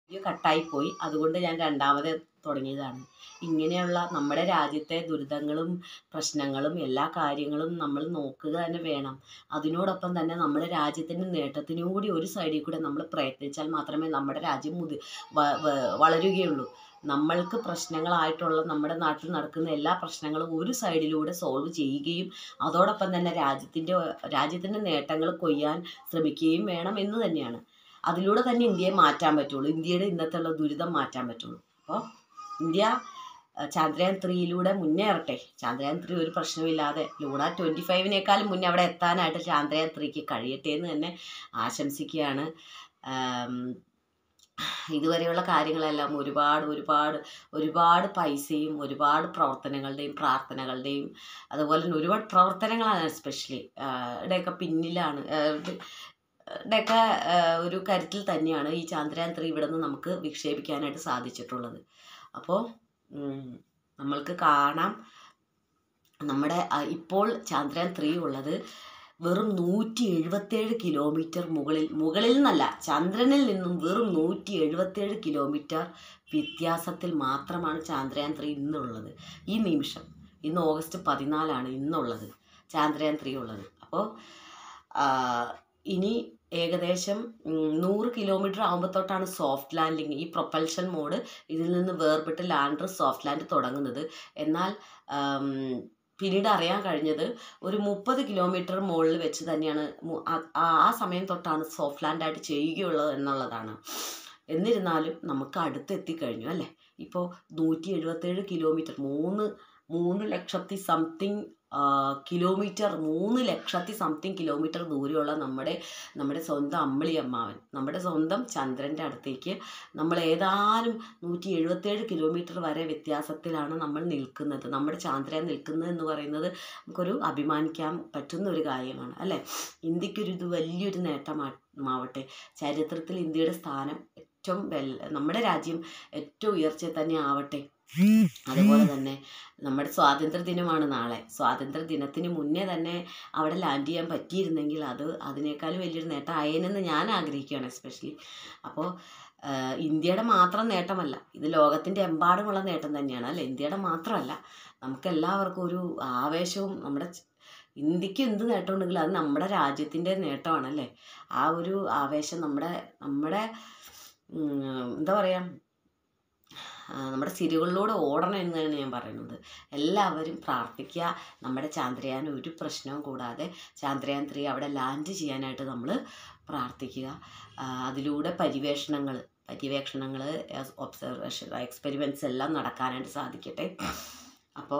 video കട്ടായിപ്പോയി അതുകൊണ്ട് ഞാൻ രണ്ടാമത് തുടങ്ങിയതാണ് ഇങ്ങനെയുള്ള നമ്മുടെ രാജ്യത്തെ ദുരിതങ്ങളും പ്രശ്നങ്ങളും എല്ലാ കാര്യങ്ങളും നമ്മൾ നോക്കുക തന്നെ വേണം അതിനോടൊപ്പം തന്നെ നമ്മുടെ രാജ്യത്തിൻ്റെ നേട്ടത്തിനും കൂടി ഒരു സൈഡിൽ കൂടെ നമ്മൾ പ്രയത്നിച്ചാൽ മാത്രമേ നമ്മുടെ രാജ്യം മുതി വ- വ- വളരുകയുള്ളൂ നമ്മൾക്ക് പ്രശ്നങ്ങളായിട്ടുള്ള നമ്മുടെ നാട്ടിൽ നടക്കുന്ന എല്ലാ പ്രശ്നങ്ങളും ഒരു സൈഡിലൂടെ സോൾവ് ചെയ്യുകയും അതോടൊപ്പം തന്നെ രാജ്യത്തിൻ്റെ രാജ്യത്തിൻ്റെ നേട്ടങ്ങൾ കൊയ്യാൻ ശ്രമിക്കുകയും വേണം എന്ന് തന്നെയാണ് അതിലൂടെ തന്നെ ഇന്ത്യയെ മാറ്റാൻ പറ്റുള്ളൂ ഇന്ത്യയുടെ ഇന്നത്തെ ഉള്ള ദുരിതം മാറ്റാൻ പറ്റുള്ളൂ അപ്പോൾ ഇന്ത്യ അഹ് ചന്ദ്രയാൻ ത്രീയിലൂടെ മുന്നേറട്ടെ ചന്ദ്രയാൻ ത്രീ ഒരു പ്രശ്നമില്ലാതെ ലൂണ ട്വൻറ്റി ഫൈവിനേക്കാളും മുന്നേ അവിടെ എത്താനായിട്ട് ചന്ദ്രയാൻ ത്രീക്ക് കഴിയട്ടെ എന്ന് തന്നെ ആശംസിക്കുകയാണ് ആം, ഇതുവരെയുള്ള കാര്യങ്ങളെല്ലാം ഒരുപാട് ഒരുപാട് ഒരുപാട് പൈസയും ഒരുപാട് പ്രവർത്തനങ്ങളുടെയും പ്രാർത്ഥനകളുടെയും അതുപോലെ തന്നെ ഒരുപാട് പ്രവർത്തനങ്ങളാണ് എസ്പെഷ്യലി ഇവിടെയൊക്കെ പിന്നിലാണ് ഇവിടെയൊക്കെ ഒരു കരുത്തിൽ തന്നെയാണ് ഈ ചന്ദ്രയാൻ ത്രീ ഇവിടെ നിന്ന് നമുക്ക് വിക്ഷേപിക്കാനായിട്ട് സാധിച്ചിട്ടുള്ളത് അപ്പോൾ നമ്മൾക്ക് കാണാം നമ്മുടെ ആ, ഇപ്പോൾ ചന്ദ്രയാൻ ത്രീ ഉള്ളത് വെറും നൂറ്റി എഴുപത്തേഴ് കിലോമീറ്റർ മുകളിൽ മുകളിൽ നിന്നല്ല ചന്ദ്രനിൽ നിന്നും വെറും നൂറ്റി എഴുപത്തേഴ് കിലോമീറ്റർ വ്യത്യാസത്തിൽ മാത്രമാണ് ചന്ദ്രയാൻ ത്രീ ഇന്നുള്ളത് ഈ നിമിഷം ഇന്ന് ഓഗസ്റ്റ് പതിനാലാണ് ഇന്നുള്ളത് ചന്ദ്രയാൻ ത്രീ ഉള്ളത് അപ്പോൾ ഇനി ഏകദേശം ഉം, നൂറ് കിലോമീറ്റർ ആകുമ്പോൾ തൊട്ടാണ് സോഫ്റ്റ് ലാൻഡിങ് ഈ പ്രൊപ്പൽഷൻ മോഡ് ഇതിൽ നിന്ന് വേർപെട്ട് ലാൻഡർ സോഫ്റ്റ് ലാൻഡ് തുടങ്ങുന്നത് എന്നാൽ ആം, പിന്നീട് അറിയാൻ കഴിഞ്ഞത് ഒരു മുപ്പത് കിലോമീറ്റർ മുകളിൽ വെച്ച് തന്നെയാണ് മു- ആ- ആ- ആ സമയം തൊട്ടാണ് സോഫ്റ്റ് ലാൻഡായിട്ട് ചെയ്യുകയുള്ളത് എന്നുള്ളതാണ് എന്നിരുന്നാലും നമുക്ക് അടുത്തെത്തിക്കഴിഞ്ഞു അല്ലേ ഇപ്പോൾ നൂറ്റി എഴുപത്തേഴ് കിലോമീറ്റർ മൂന്ന് മൂന്ന് ലക്ഷത്തി സംതിങ് കിലോമീറ്റർ മൂന്ന് ലക്ഷത്തി സംതിങ് കിലോമീറ്റർ ദൂരെയുള്ള നമ്മുടെ നമ്മുടെ സ്വന്തം അമ്മിളി അമ്മാവൻ നമ്മുടെ സ്വന്തം ചന്ദ്രൻ്റെ അടുത്തേക്ക് നമ്മൾ ഏതാനും നൂറ്റി എഴുപത്തേഴ് കിലോമീറ്റർ വരെ വ്യത്യാസത്തിലാണ് നമ്മൾ നിൽക്കുന്നത് നമ്മുടെ ചന്ദ്രൻ നിൽക്കുന്നത് എന്ന് പറയുന്നത് നമുക്കൊരു അഭിമാനിക്കാൻ പറ്റുന്ന ഒരു കാര്യമാണ് അല്ലേ ഇന്ത്യക്കൊരു ഇത് വലിയൊരു നേട്ടമാവട്ടെ ചരിത്രത്തിൽ ഇന്ത്യയുടെ സ്ഥാനം ഏറ്റവും വെൽ നമ്മുടെ രാജ്യം ഏറ്റവും ഉയർച്ച തന്നെ ആവട്ടെ അതുപോലെ തന്നെ നമ്മുടെ സ്വാതന്ത്ര്യ ദിനമാണ് നാളെ സ്വാതന്ത്ര്യ ദിനത്തിന് മുന്നേ തന്നെ അവിടെ ലാൻഡ് ചെയ്യാൻ പറ്റിയിരുന്നെങ്കിൽ അത് അതിനേക്കാളും വലിയൊരു നേട്ടം ആയേനെന്ന് ഞാൻ ആഗ്രഹിക്കുകയാണ് എസ്പെഷ്യലി അപ്പോൾ ഇന്ത്യയുടെ മാത്രം നേട്ടമല്ല ഇത് ലോകത്തിൻ്റെ എമ്പാടുമുള്ള നേട്ടം തന്നെയാണ് അല്ലേ ഇന്ത്യയുടെ മാത്രമല്ല നമുക്കെല്ലാവർക്കും ഒരു ആവേശവും നമ്മുടെ ച- ഇന്ത്യക്ക് എന്ത് നേട്ടമുണ്ടെങ്കിലും അത് നമ്മുടെ രാജ്യത്തിൻ്റെ നേട്ടമാണല്ലേ ആ ഒരു ആവേശം നമ്മുടെ നമ്മുടെ ഉം, എന്താ പറയുക ആ, നമ്മുടെ സിരികളിലൂടെ ഓടണം എന്നാണ് ഞാൻ പറയുന്നത് എല്ലാവരും പ്രാർത്ഥിക്കുക നമ്മുടെ ചന്ദ്രയാൻ ഒരു പ്രശ്നവും കൂടാതെ ചന്ദ്രയാൻ ത്രീ അവിടെ ലാൻഡ് ചെയ്യാനായിട്ട് നമ്മൾ പ്രാർത്ഥിക്കുക ആ, അതിലൂടെ പര്യവേഷണങ്ങൾ പര്യവേക്ഷണങ്ങൾ ഒബ്സർവേഷൻ എക്സ്പെരിമെൻറ്റ്സ് എല്ലാം നടക്കാനായിട്ട് സാധിക്കട്ടെ അപ്പോൾ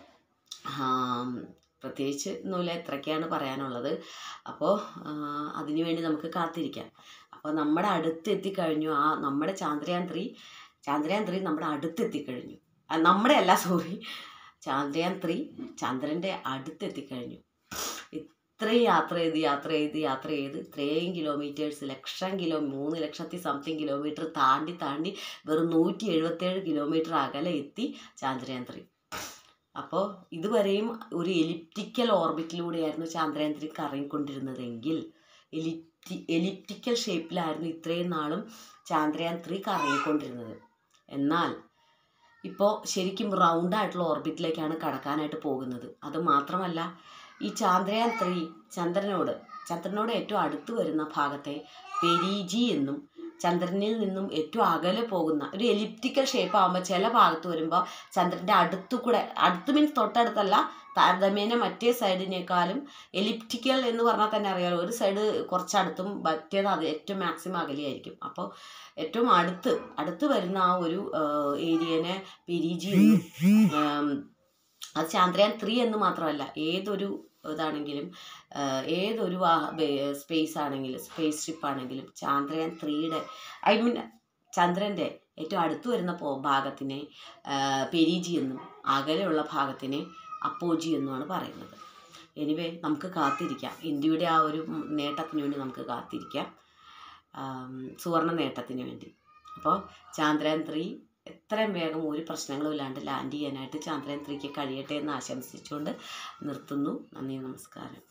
പ്രത്യേകിച്ച് ഒന്നുമില്ല ഇത്രയൊക്കെയാണ് പറയാനുള്ളത് അപ്പോൾ അതിനുവേണ്ടി നമുക്ക് കാത്തിരിക്കാം അപ്പോൾ നമ്മുടെ അടുത്ത് എത്തിക്കഴിഞ്ഞു ആ നമ്മുടെ ചന്ദ്രയാൻ ത്രീ ചന്ദ്രയാൻ ത്രീ നമ്മുടെ അടുത്ത് എത്തിക്കഴിഞ്ഞു ആ, നമ്മുടെ അല്ല സോറി ചന്ദ്രയാൻ ത്രീ ചന്ദ്രൻ്റെ അടുത്ത് എത്തിക്കഴിഞ്ഞു ഇത്രയും യാത്ര ചെയ്ത് യാത്ര ചെയ്ത് യാത്ര ചെയ്ത് ഇത്രയും കിലോമീറ്റേഴ്സ് ലക്ഷം കിലോ മൂന്ന് ലക്ഷത്തി സംതിങ് കിലോമീറ്റർ താണ്ടി താണ്ടി വെറും നൂറ്റി എഴുപത്തേഴ് കിലോമീറ്റർ അകലെ എത്തി ചന്ദ്രയാൻ ത്രീ അപ്പോൾ ഇതുവരെയും ഒരു എലിപ്റ്റിക്കൽ ഓർബിറ്റിലൂടെയായിരുന്നു ചന്ദ്രയാൻ ത്രീ കറങ്ങിക്കൊണ്ടിരുന്നതെങ്കിൽ എലിപ്റ്റി എലിപ്റ്റിക്കൽ ഷേപ്പിലായിരുന്നു ഇത്രയും നാളും ചന്ദ്രയാൻ ത്രീ കറങ്ങിക്കൊണ്ടിരുന്നത് എന്നാൽ ഇപ്പോൾ ശരിക്കും റൗണ്ട് ആയിട്ടുള്ള ഓർബിറ്റിലേക്കാണ് കടക്കാനായിട്ട് പോകുന്നത് അത് മാത്രമല്ല ഈ ചന്ദ്രയാൻ ത്രീ ചന്ദ്രനോട് ചന്ദ്രനോട് ഏറ്റവും അടുത്ത് വരുന്ന ഭാഗത്തെ പെരീജി എന്നും ചന്ദ്രനിൽ നിന്നും ഏറ്റവും അകലെ പോകുന്ന ഒരു എലിപ്റ്റിക്കൽ ഷേപ്പ് ആകുമ്പോൾ ചില ഭാഗത്ത് വരുമ്പോൾ ചന്ദ്രൻ്റെ അടുത്തു കൂടെ അടുത്ത് മീൻസ് തൊട്ടടുത്തല്ല താരതമ്യേന മറ്റേ സൈഡിനേക്കാളും എലിപ്റ്റിക്കൽ എന്ന് പറഞ്ഞാൽ തന്നെ അറിയാലോ ഒരു സൈഡ് കുറച്ചടുത്തും മറ്റേത് അത് ഏറ്റവും മാക്സിമം അകലെയായിരിക്കും അപ്പോൾ ഏറ്റവും അടുത്ത് അടുത്ത് വരുന്ന ആ ഒരു ഏരിയനെ പെരീജി എന്നും ആം, അത് ചന്ദ്രയാൻ ത്രീ എന്ന് മാത്രമല്ല ഏതൊരു ഇതാണെങ്കിലും ആ, ഏതൊരു സ്പേസ് ആണെങ്കിലും സ്പേസ് ഷിപ്പ് ആണെങ്കിലും ചന്ദ്രയാൻ ത്രീയുടെ ഐ മീൻ ചന്ദ്രൻ്റെ ഏറ്റവും അടുത്ത് വരുന്ന പോ ഭാഗത്തിനെ ആ, പെരീജി എന്നും അകലെയുള്ള ഭാഗത്തിനെ അപ്പോജി എന്നുമാണ് പറയുന്നത് എനിവേ നമുക്ക് കാത്തിരിക്കാം ഇന്ത്യയുടെ ആ ഒരു നേട്ടത്തിന് വേണ്ടി നമുക്ക് കാത്തിരിക്കാം ആം, സുവർണ നേട്ടത്തിന് വേണ്ടി അപ്പോൾ ചാന്ദ്രയാൻ ത്രീ എത്രയും വേഗം ഒരു പ്രശ്നങ്ങളും ഇല്ലാണ്ട് ലാൻഡ് ചെയ്യാനായിട്ട് ചാന്ദ്രയാൻ ത്രീക്ക് കഴിയട്ടെ എന്ന് ആശംസിച്ചുകൊണ്ട് നിർത്തുന്നു നന്ദി നമസ്കാരം